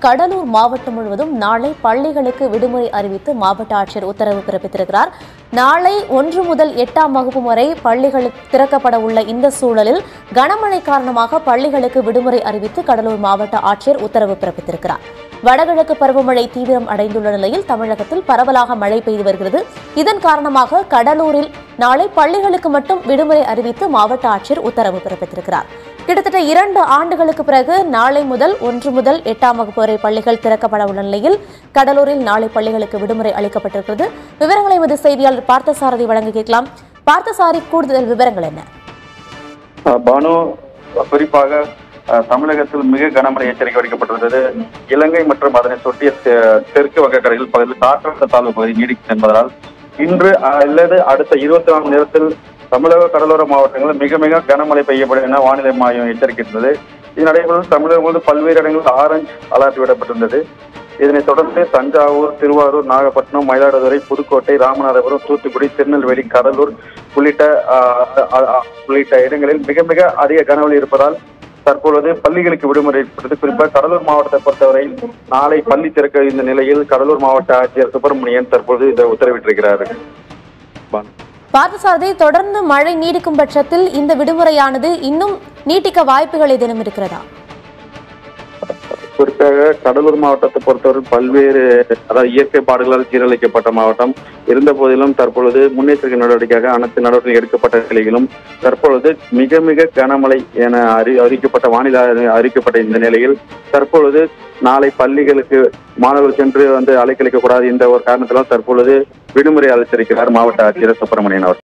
கடலூர் மாவட்டம் முழுவதும் நாளை பள்ளிகளுக்கு விடுமுறை அறிவித்து மாவட்ட ஆட்சியர் உத்தரவு பிறப்பித்திருக்கிறார் நாளை ஒன்று முதல் எட்டாம் வகுப்பு வரை பள்ளிகள் திறக்கப்பட உள்ள இந்த சூழலில் கனமழை காரணமாக பள்ளிகளுக்கு விடுமுறை அறிவித்து கடலூர் மாவட்ட ஆட்சியர் உத்தரவு பிறப்பித்திருக்கிறார் வடகிழக்கு பருவமழை தீவிரம் அடைந்துள்ள நிலையில் தமிழகத்தில் பரவலாக மழை பெய்து வருகிறது இதன் காரணமாக கடலூரில் நாளை பள்ளிகளுக்கு மட்டும் விடுமுறை அறிவித்து மாவட்ட ஆட்சியர் உத்தரவு பிறப்பித்திருக்கிறார் கிட்டத்தட்ட இரண்டு ஆண்டுகளுக்கு பிறகு நாளை முதல் ஒன்று முதல் எட்டாம் வகுப்பு வரை பள்ளிகள் திறக்கப்பட உள்ள நிலையில் கடலூரில் நாளை பள்ளிகளுக்கு விடுமுறை அளிக்கப்பட்டிருக்கிறது விவரங்களை எமது செய்தியாளர் பார்த்தசாரதி வழங்க கேட்கலாம் பார்த்தசாரி கூடுதல் விவரங்கள் என்ன அஹ் பானு குறிப்பாக அஹ், தமிழகத்தில் மிக கனமழை எச்சரிக்கை விடுக்கப்பட்டுள்ளது இலங்கை மற்றும் அதனை சொட்டிய தெ- தெற்கு வங்கக்கரையில் பகுதியில் காற்றழுத்த தாழ்வு பகுதி நீடிக்கும் என்பதால் இன்று அஹ், அல்லது அடுத்த இருபத்தி நாலு நேரத்தில் தமிழக கடலோர மாவட்டங்களில் மிக மிக கனமழை பெய்யப்படும் என வானிலை மையம் எச்சரிக்கின்றது இது நடைபெறும் தமிழகம் முழுவதும் பல்வேறு இடங்களில் ஆரஞ்சு அலர்ட் விடப்பட்டிருந்தது இதனைத் தொடர்ந்து தஞ்சாவூர் திருவாரூர் நாகப்பட்டினம் மயிலாடுதுறை புதுக்கோட்டை ராமநாதபுரம் தூத்துக்குடி திருநெல்வேலி கடலூர் உள்ளிட்ட ஆஹ், ஆஹ், ஆஹ், உள்ளிட்ட இடங்களில் மிக மிக அதிக கனமழை இருப்பதால் தற்பொழுது பள்ளிகளுக்கு விடுமுறை ஏற்பட்டது குறிப்பாக கடலூர் மாவட்டத்தை பொறுத்தவரை நாளை பள்ளி திறக்க இந்த நிலையில் கடலூர் மாவட்ட ஆட்சியர் சுப்பிரமணியன் தற்பொழுது இதை உத்தரவிட்டிருக்கிறார் பானு. பார்த்தசாரதி தொடர்ந்து மழை நீடிக்கும் பட்சத்தில் இந்த விடுமுறையானது இன்னும் நீட்டிக்க வாய்ப்புகள் ஏதேனும் இருக்கிறதா குறிப்பாக கடலூர் மாவட்டத்தை பொறுத்தவரை பல்வேறு அதாவது இயற்கை பாடுகளால் சீரழிக்கப்பட்ட மாவட்டம் இருந்த போதிலும் தற்பொழுது முன்னெச்சரிக்கை நடவடிக்கையாக அனைத்து நடவடிக்கை எடுக்கப்பட்ட நிலையிலும் தற்பொழுது மிக மிக கனமழை என அறி அறிவிக்கப்பட்ட வானிலை அறி- அறிவிக்கப்பட்ட இந்த நிலையில் தற்பொழுது நாளை பள்ளிகளுக்கு மாணவர்கள் சென்று வந்து அலைக்கழிக்க கூடாது இந்த ஒரு காரணத்தினால் தற்பொழுது விடுமுறை அளித்திருக்கிறார் மாவட்ட ஆட்சியர் சுப்பிரமணியன் அவர்